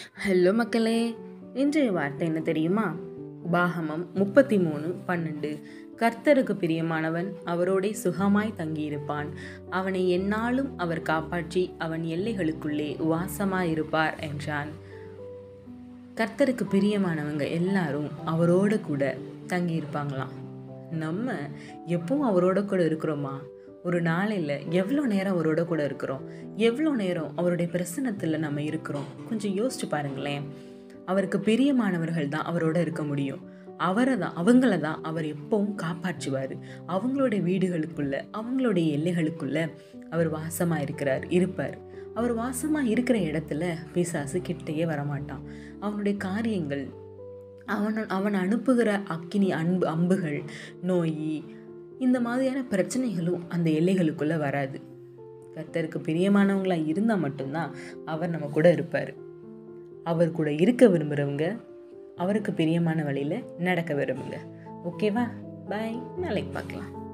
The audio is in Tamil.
ஹலோ மக்களே இன்றைய வார்த்தை என்ன தெரியுமா உபாகமம் முப்பத்தி மூணு பன்னெண்டு கர்த்தருக்கு பிரியமானவன் அவரோடே சுகமாய் தங்கியிருப்பான் அவனை எந்நாளும் அவர் காப்பாற்றி அவன் எல்லைகளுக்குள்ளே வாசமாயிருப்பார் என்றான் கர்த்தருக்கு பிரியமானவங்க எல்லாரும் அவரோட கூட தங்கியிருப்பாங்களாம் நம்ம எப்பவும் அவரோட கூட இருக்கிறோமா ஒரு நாளையில் எவ்வளோ நேரம் அவரோட கூட இருக்கிறோம் எவ்வளோ நேரம் அவருடைய பிரசனத்தில் நம்ம இருக்கிறோம் கொஞ்சம் யோசிச்சு பாருங்களேன் அவருக்கு பிரியமானவர்கள் தான் அவரோட இருக்க முடியும் அவரை தான் அவங்கள தான் அவர் எப்பவும் காப்பாற்றுவார் அவங்களுடைய வீடுகளுக்குள்ள அவங்களுடைய எல்லைகளுக்குள்ள அவர் வாசமாக இருக்கிறார் இருப்பார் அவர் வாசமாக இருக்கிற இடத்துல பிசாசு கிட்டேயே வரமாட்டான் அவனுடைய காரியங்கள் அவன் அவன் அனுப்புகிற அக்கினி அன்பு அம்புகள் நோய் இந்த மாதிரியான பிரச்சனைகளும் அந்த எல்லைகளுக்குள்ளே வராது கர்த்தருக்கு பிரியமானவங்களாக இருந்தால் மட்டும்தான் அவர் நம்ம கூட இருப்பார் அவர் கூட இருக்க விரும்புகிறவங்க அவருக்கு பிரியமான வழியில் நடக்க விரும்புங்க ஓகேவா பாய் நாளைக்கு பார்க்கலாம்